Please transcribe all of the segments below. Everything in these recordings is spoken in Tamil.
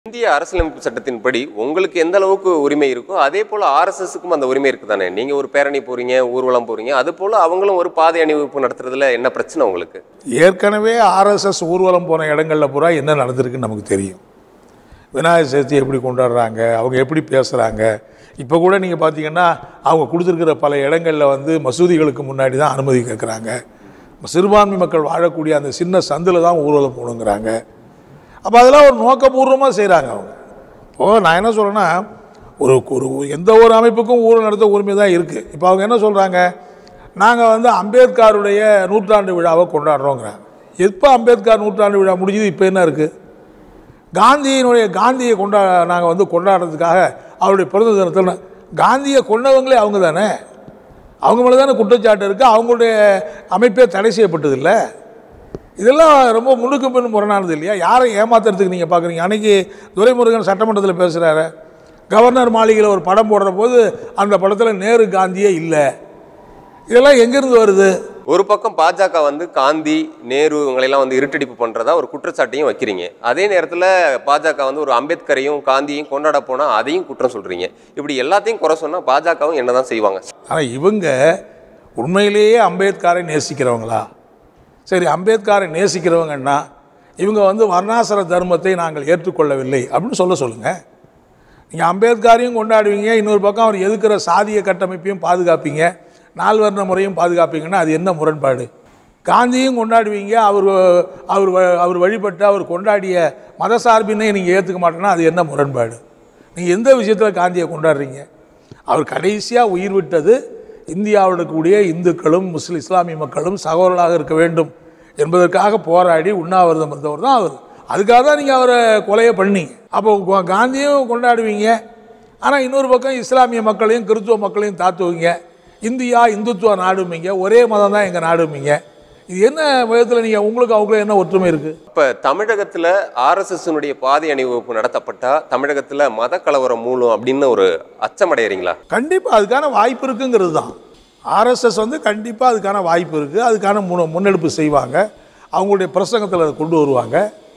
இந்திய அரசியலமைப்பு சட்டத்தின்படி உங்களுக்கு எந்த அளவுக்கு உரிமை இருக்கோ அதே போல ஆர்எஸ்எஸ்க்கும் அந்த உரிமை இருக்கு தானே நீங்க ஒரு பேரணி போறீங்க ஊர்வலம் போறீங்க அது போல அவங்களும் ஒரு பாதை அணிவகுப்பு நடத்துறதுல என்ன பிரச்சனை உங்களுக்கு ஏற்கனவே ஆர்எஸ்எஸ் ஊர்வலம் போன இடங்கள்ல பூரா என்ன நடந்திருக்குன்னு நமக்கு தெரியும் விநாயகர் சதுர்த்தி எப்படி கொண்டாடுறாங்க அவங்க எப்படி பேசுகிறாங்க இப்போ கூட நீங்கள் பார்த்தீங்கன்னா அவங்க கொடுத்துருக்கிற பல இடங்களில் வந்து மசூதிகளுக்கு முன்னாடி தான் அனுமதி கேட்குறாங்க சிறுபான்மை மக்கள் வாழக்கூடிய அந்த சின்ன சந்தில் தான் ஊர்வலம் போகணுங்கிறாங்க அப்போ அதெல்லாம் ஒரு நோக்கபூர்வமாக செய்கிறாங்க அவங்க இப்போது நான் என்ன சொல்கிறேன்னா ஒரு ஒரு எந்த ஒரு அமைப்புக்கும் ஊழல் நடத்த உரிமை தான் இருக்குது இப்போ அவங்க என்ன சொல்கிறாங்க நாங்கள் வந்து அம்பேத்கருடைய நூற்றாண்டு விழாவை கொண்டாடுறோங்கிறாங்க எப்போ அம்பேத்கர் நூற்றாண்டு விழா முடிஞ்சது இப்போ என்ன இருக்குது காந்தியினுடைய காந்தியை கொண்டா நாங்கள் வந்து கொண்டாடுறதுக்காக அவருடைய பிறந்த தினத்தில் காந்தியை கொண்டவங்களே அவங்க தானே அவங்க மேலே தானே குற்றச்சாட்டு இருக்குது அவங்களுடைய அமைப்பே தடை செய்யப்பட்டது இல்லை இதெல்லாம் ரொம்ப முன்னுக்கு பின் முரணானது இல்லையா யாரை ஏமாத்துறதுக்கு நீங்கள் பார்க்குறீங்க அன்றைக்கி துரைமுருகன் சட்டமன்றத்தில் பேசுகிறாரு கவர்னர் மாளிகையில் ஒரு படம் போடுற போது அந்த படத்தில் நேரு காந்தியே இல்லை இதெல்லாம் எங்கேருந்து வருது ஒரு பக்கம் பாஜக வந்து காந்தி நேரு இவங்களெல்லாம் வந்து இருட்டடிப்பு பண்றதா ஒரு குற்றச்சாட்டையும் வைக்கிறீங்க அதே நேரத்துல பாஜக வந்து ஒரு அம்பேத்கரையும் காந்தியையும் கொண்டாட போனா அதையும் குற்றம் சொல்றீங்க இப்படி எல்லாத்தையும் குறை சொன்னா பாஜகவும் என்னதான் செய்வாங்க ஆனால் இவங்க உண்மையிலேயே அம்பேத்கரை நேசிக்கிறவங்களா சரி அம்பேத்கரை நேசிக்கிறவங்கன்னா இவங்க வந்து வர்ணாசிர தர்மத்தை நாங்கள் ஏற்றுக்கொள்ளவில்லை அப்படின்னு சொல்ல சொல்லுங்கள் நீங்கள் அம்பேத்கரையும் கொண்டாடுவீங்க இன்னொரு பக்கம் அவர் எதுக்கிற சாதிய கட்டமைப்பையும் பாதுகாப்பீங்க நால்வர்ண முறையும் பாதுகாப்பீங்கன்னா அது என்ன முரண்பாடு காந்தியும் கொண்டாடுவீங்க அவர் அவர் வ- அவர் வழிபட்டு அவர் கொண்டாடிய மதசார்பினை நீங்கள் ஏற்றுக்க மாட்டேன்னா அது என்ன முரண்பாடு நீங்கள் எந்த விஷயத்தில் காந்தியை கொண்டாடுறீங்க அவர் கடைசியாக உயிர் விட்டது இந்தியாவில் இருக்கக்கூடிய இந்துக்களும் முஸ்லிம் இஸ்லாமிய மக்களும் சகோதரர்களாக இருக்க வேண்டும் என்பதற்காக போராடி உண்ணாவிரதம் இருந்தவர் தான் அவர் அதுக்காக தான் நீங்கள் அவரை கொலையை பண்ணீங்க அப்போ கா- காந்தியும் கொண்டாடுவீங்க ஆனால் இன்னொரு பக்கம் இஸ்லாமிய மக்களையும் கிறிஸ்துவ மக்களையும் தாத்துவீங்க இந்தியா இந்துத்துவ நாடுமீங்க ஒரே மதம் தான் எங்கள் நாடுமீங்க இது என்ன விதத்தில் நீங்கள் உங்களுக்கு அவங்களும் என்ன ஒற்றுமை இருக்குது இப்ப தமிழகத்துல ஆர்எஸ்எஸ்னுடைய பாதை அணிவகுப்பு நடத்தப்பட்டா தமிழகத்துல மத கலவரம் மூலம் அப்படின்னு ஒரு அச்சமடையறீங்களா கண்டிப்பாக அதுக்கான வாய்ப்பு இருக்குங்கிறது தான் ஆர்எஸ்எஸ் வந்து கண்டிப்பாக அதுக்கான வாய்ப்பு இருக்குது அதுக்கான முன் முன்னெடுப்பு செய்வாங்க அவங்களுடைய பிரசங்கத்தில் அதை கொண்டு வருவாங்க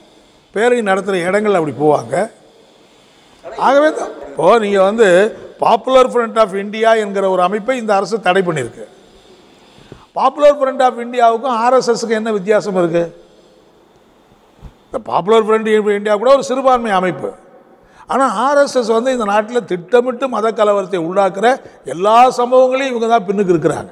பேரணி நடத்துகிற இடங்கள் அப்படி போவாங்க ஆகவே தான் இப்போ நீங்கள் வந்து பாப்புலர் ஃப்ரண்ட் ஆஃப் இந்தியா என்கிற ஒரு அமைப்பை இந்த அரசு தடை பண்ணியிருக்கு பாப்புலர் ஃப்ரண்ட் ஆஃப் இந்தியாவுக்கும் ஆர்எஸ்எஸ்க்கு என்ன வித்தியாசம் இருக்குது இந்த பாப்புலர் ஃப்ரண்ட் இந்தியா கூட ஒரு சிறுபான்மை அமைப்பு ஆனால் ஆர்எஸ்எஸ் வந்து இந்த நாட்டில் திட்டமிட்டு மத கலவரத்தை உண்டாக்குற எல்லா சம்பவங்களையும் இவங்க தான் பின்னுக்கு இருக்கிறாங்க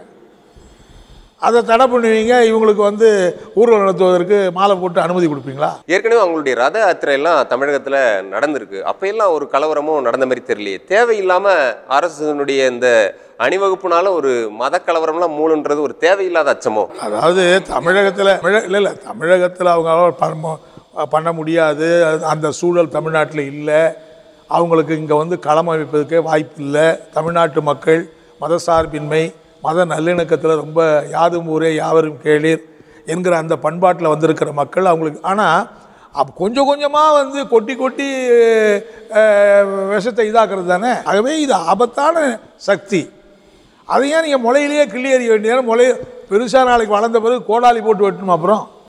அதை தடை பண்ணுவீங்க இவங்களுக்கு வந்து ஊர்வலம் நடத்துவதற்கு மாலை போட்டு அனுமதி கொடுப்பீங்களா ஏற்கனவே அவங்களுடைய ரத யாத்திரை எல்லாம் தமிழகத்துல நடந்திருக்கு அப்ப எல்லாம் ஒரு கலவரமும் நடந்த மாதிரி தெரியலையே தேவையில்லாம அரசுனுடைய இந்த அணிவகுப்புனால ஒரு மத கலவரம்லாம் மூணுன்றது ஒரு தேவையில்லாத அச்சமோ அதாவது தமிழகத்தில் இல்லை இல்லை தமிழகத்தில் அவங்க பண்ண பண்ண முடியாது அது- அந்த சூழல் தமிழ்நாட்டில் இல்லை அவங்களுக்கு இங்கே வந்து களம் அமைப்பதற்கே வாய்ப்பு இல்லை தமிழ்நாட்டு மக்கள் மதசார்பின்மை மத நல்லிணக்கத்தில் ரொம்ப யாதும் ஊரே யாவரும் கேளீர் என்கிற அந்த பண்பாட்டில் வந்திருக்கிற மக்கள் அவங்களுக்கு ஆனால் அப்போ கொஞ்சம் கொஞ்சமாக வந்து கொட்டி கொட்டி அஹ், விஷத்தை இதாக்குறது தானே ஆகவே இது ஆபத்தான சக்தி அதை ஏன் நீங்கள் முளையிலேயே கிள்ளி எறிய வேண்டிய முளை பெருசாக நாளைக்கு வளர்ந்த பிறகு கோடாலி போட்டு வெட்டணும் அப்புறம்